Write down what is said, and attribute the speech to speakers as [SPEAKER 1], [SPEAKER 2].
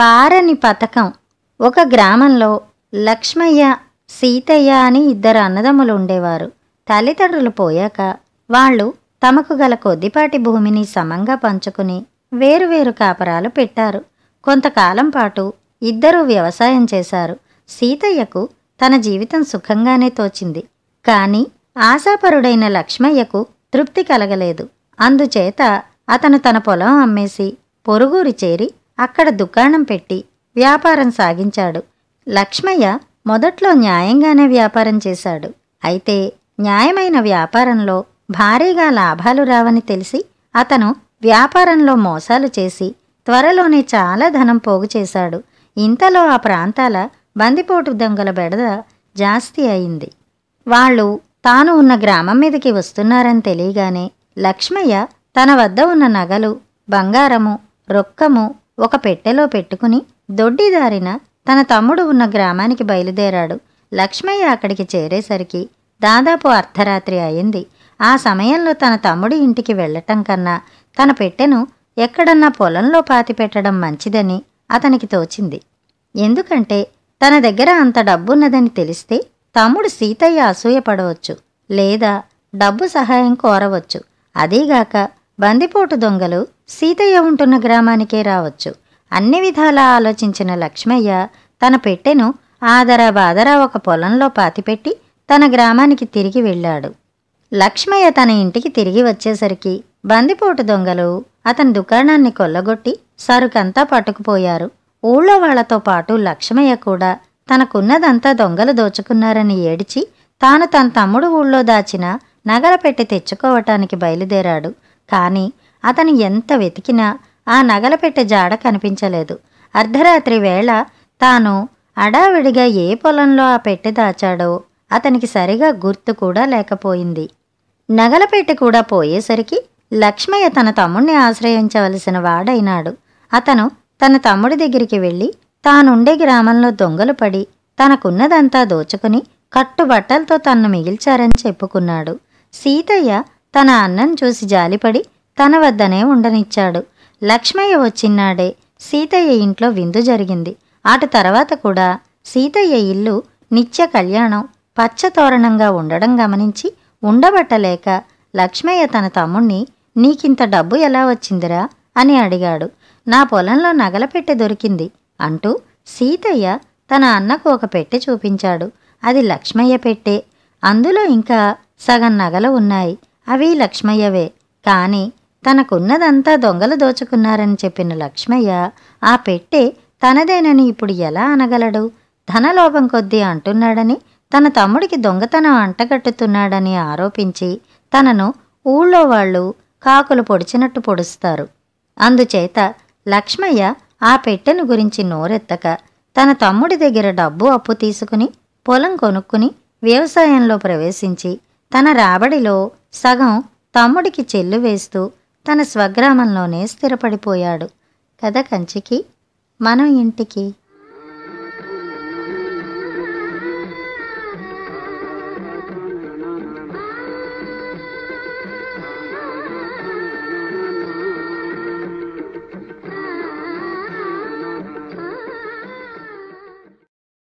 [SPEAKER 1] పారని పథకం ఒక గ్రామంలో లక్ష్మయ్య సీతయ్య అని ఇద్దరు అన్నదమ్ములు ఉండేవారు తల్లిదండ్రులు పోయాక వాళ్ళు తమకు గల కొద్దిపాటి భూమిని సమంగా పంచుకుని వేరువేరు కాపరాలు పెట్టారు కొంతకాలం పాటు ఇద్దరూ వ్యవసాయం చేశారు సీతయ్యకు తన జీవితం సుఖంగానే తోచింది కానీ ఆశాపరుడైన లక్ష్మయ్యకు తృప్తి కలగలేదు అందుచేత అతను తన పొలం అమ్మేసి పొరుగురి చేరి అక్కడ దుకాణం పెట్టి వ్యాపారం సాగించాడు లక్ష్మయ్య మొదట్లో న్యాయంగానే వ్యాపారం చేశాడు అయితే న్యాయమైన వ్యాపారంలో భారీగా లాభాలు రావని తెలిసి అతను వ్యాపారంలో మోసాలు చేసి త్వరలోనే చాలా ధనం పోగు చేశాడు ఇంతలో ఆ ప్రాంతాల బందిపోటు దొంగల బెడద జాస్తి అయింది వాళ్ళు తాను ఉన్న గ్రామం మీదకి వస్తున్నారని తెలియగానే లక్ష్మయ్య తన వద్ద ఉన్న నగలు బంగారము రొక్కము ఒక పెట్టెలో పెట్టుకుని దొడ్డిదారిన తన తమ్ముడు ఉన్న గ్రామానికి బయలుదేరాడు లక్ష్మయ్య అక్కడికి చేరేసరికి దాదాపు అర్ధరాత్రి అయింది ఆ సమయంలో తన తమ్ముడి ఇంటికి వెళ్ళటం కన్నా తన పెట్టెను ఎక్కడన్నా పొలంలో పాతిపెట్టడం మంచిదని అతనికి తోచింది ఎందుకంటే తన దగ్గర అంత డబ్బున్నదని తెలిస్తే తమ్ముడు సీతయ్య అసూయపడవచ్చు లేదా డబ్బు సహాయం కోరవచ్చు అదీగాక బందిపోటు దొంగలు సీతయ్య ఉంటున్న గ్రామానికే రావచ్చు అన్ని విధాలా ఆలోచించిన లక్ష్మయ్య తన పెట్టెను ఆదరా బాదరా ఒక పొలంలో పాతిపెట్టి తన గ్రామానికి తిరిగి వెళ్ళాడు లక్ష్మయ్య తన ఇంటికి తిరిగి వచ్చేసరికి బందిపోటు దొంగలు అతని దుకాణాన్ని కొల్లగొట్టి సరుకంతా పట్టుకుపోయారు ఊళ్ళో వాళ్లతో పాటు లక్ష్మయ్య కూడా తనకున్నదంతా దొంగలు దోచుకున్నారని ఏడిచి తాను తన తమ్ముడు ఊళ్ళో దాచిన నగల పెట్టి తెచ్చుకోవటానికి బయలుదేరాడు కాని అతను ఎంత వెతికినా ఆ నగల పెట్టె జాడ కనిపించలేదు అర్ధరాత్రి వేళ తాను అడావిడిగా ఏ పొలంలో ఆ పెట్టె దాచాడో అతనికి సరిగా గుర్తు కూడా లేకపోయింది నగలపెట్టె కూడా పోయేసరికి లక్ష్మయ్య తన తమ్ముణ్ణి ఆశ్రయించవలసిన వాడైనాడు అతను తన తమ్ముడి దగ్గరికి వెళ్ళి తానుండే గ్రామంలో దొంగలు పడి తనకున్నదంతా దోచుకుని కట్టుబట్టలతో తన్ను మిగిల్చారని చెప్పుకున్నాడు సీతయ్య తన అన్నం చూసి జాలిపడి తన వద్దనే ఉండనిచ్చాడు లక్ష్మయ్య వచ్చినాడే సీతయ్య ఇంట్లో విందు జరిగింది అటు తర్వాత కూడా సీతయ్య ఇల్లు నిత్య కళ్యాణం పచ్చ తోరణంగా ఉండడం గమనించి ఉండబట్టలేక లక్ష్మయ్య తన తమ్ముణ్ణి నీకింత డబ్బు ఎలా వచ్చిందిరా అని అడిగాడు నా పొలంలో నగల పెట్టె దొరికింది అంటూ సీతయ్య తన అన్నకు ఒక పెట్టె చూపించాడు అది లక్ష్మయ్య పెట్టె అందులో ఇంకా సగం నగలు ఉన్నాయి అవి లక్ష్మయ్యవే కానీ తనకున్నదంతా దొంగలు దోచుకున్నారని చెప్పిన లక్ష్మయ్య ఆ పెట్టె తనదేనని ఇప్పుడు ఎలా అనగలడు ధనలోభం కొద్దీ అంటున్నాడని తన తమ్ముడికి దొంగతనం అంటగట్టుతున్నాడని ఆరోపించి తనను ఊళ్ళో వాళ్ళు కాకులు పొడిచినట్టు పొడుస్తారు అందుచేత లక్ష్మయ్య ఆ పెట్టెను గురించి నోరెత్తక తన తమ్ముడి దగ్గర డబ్బు అప్పు తీసుకుని పొలం కొనుక్కుని వ్యవసాయంలో ప్రవేశించి తన రాబడిలో సగం తమ్ముడికి చెల్లు వేస్తూ తన స్వగ్రామంలోనే స్థిరపడిపోయాడు కథ కంచికి మనం ఇంటికి